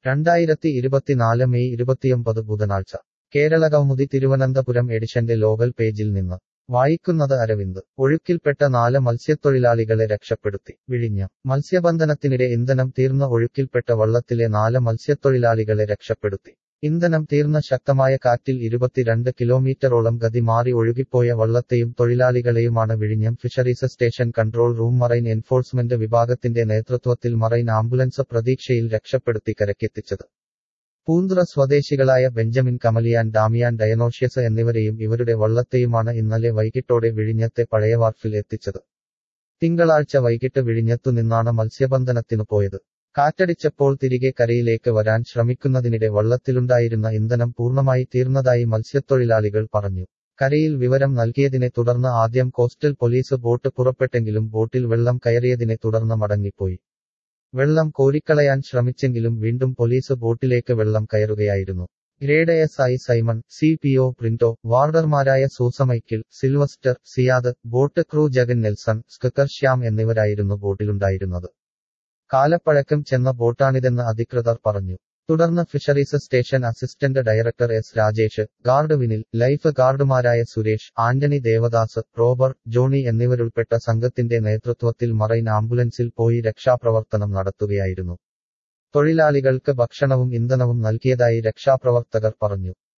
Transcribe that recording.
രണ്ടായിരത്തി ഇരുപത്തിനാല് മെയ് ഇരുപത്തിയൊമ്പത് ബുധനാഴ്ച കേരളകൗമുദി തിരുവനന്തപുരം എഡിഷന്റെ ലോകൽ പേജിൽ നിന്ന് വായിക്കുന്നത് അരവിന്ദ് ഒഴുക്കിൽപ്പെട്ട നാല് മത്സ്യത്തൊഴിലാളികളെ രക്ഷപ്പെടുത്തി വിഴിഞ്ഞം മത്സ്യബന്ധനത്തിനിടെ ഇന്ധനം തീർന്ന ഒഴുക്കിൽപ്പെട്ട വള്ളത്തിലെ നാല് മത്സ്യത്തൊഴിലാളികളെ രക്ഷപ്പെടുത്തി ഇന്ധനം തീർന്ന ശക്തമായ കാറ്റിൽ ഇരുപത്തിരണ്ട് കിലോമീറ്ററോളം ഗതി മാറി ഒഴുകിപ്പോയ വള്ളത്തെയും തൊഴിലാളികളെയുമാണ് വിഴിഞ്ഞം fisheries station control room marine enforcement വിഭാഗത്തിന്റെ നേതൃത്വത്തിൽ മറൈൻ ആംബുലൻസ് പ്രതീക്ഷയിൽ രക്ഷപ്പെടുത്തി കരക്കെത്തിച്ചത് പൂന്തുറ സ്വദേശികളായ ബെഞ്ചമിൻ കമലിയാൻ ഡാമിയാൻ ഡയനോഷ്യസ് എന്നിവരെയും ഇവരുടെ വള്ളത്തെയുമാണ് ഇന്നലെ വൈകിട്ടോടെ വിഴിഞ്ഞത്തെ പഴയ വാർഫിൽ എത്തിച്ചത് തിങ്കളാഴ്ച വൈകിട്ട് വിഴിഞ്ഞത്തു നിന്നാണ് മത്സ്യബന്ധനത്തിനു പോയത് കാറ്റടിച്ചപ്പോൾ തിരികെ കരയിലേക്ക് വരാൻ ശ്രമിക്കുന്നതിനിടെ വള്ളത്തിലുണ്ടായിരുന്ന ഇന്ധനം പൂർണ്ണമായി തീർന്നതായി മത്സ്യത്തൊഴിലാളികൾ പറഞ്ഞു കരയിൽ വിവരം നൽകിയതിനെ തുടർന്ന് ആദ്യം കോസ്റ്റൽ പോലീസ് ബോട്ട് പുറപ്പെട്ടെങ്കിലും ബോട്ടിൽ വെള്ളം കയറിയതിനെ തുടർന്ന് മടങ്ങിപ്പോയി വെള്ളം കോരിക്കളയാൻ ശ്രമിച്ചെങ്കിലും വീണ്ടും പോലീസ് ബോട്ടിലേക്ക് വെള്ളം കയറുകയായിരുന്നു grade S I Simon C P O Printo വാർഡർമാരായ Soosamichael Sylvester Siyad boat crew Jagan Nelson സ്കക്കർ ശ്യാം എന്നിവരായിരുന്നു ബോട്ടിലുണ്ടായിരുന്നത് കാലപ്പഴക്കം ചെന്ന ബോട്ടാണിതെന്ന് അധികൃതർ പറഞ്ഞു തുടർന്ന് fisheries station assistant director S Rajesh guard Vinil life ഗാർഡുമാരായ Suresh Antony Devadas Robert Johnny എന്നിവരുൾപ്പെട്ട സംഘത്തിന്റെ നേതൃത്വത്തിൽ മറൈൻ ആംബുലൻസിൽ പോയി രക്ഷാപ്രവർത്തനം നടത്തുകയായിരുന്നു തൊഴിലാളികൾക്ക് ഭക്ഷണവും ഇന്ധനവും നൽകിയതായി രക്ഷാപ്രവർത്തകർ പറഞ്ഞു